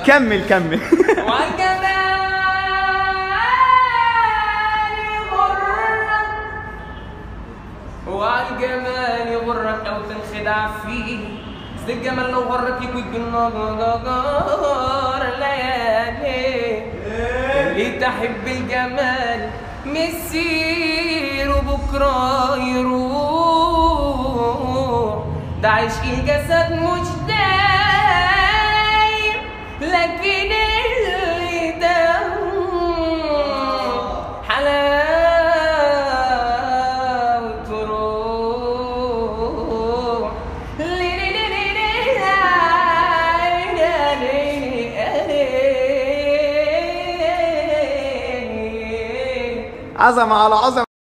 كمل كمل وعالجمال غرك وعالجمال غرك او تنخدع فيه اصل الجمال لو غرك يكون بالنهار ليالي اللي تحب الجمال مسير وبكره يروح ده عشق الجسد مش دايم لكن اللي داوم حلاوة روح عظمه على عظمه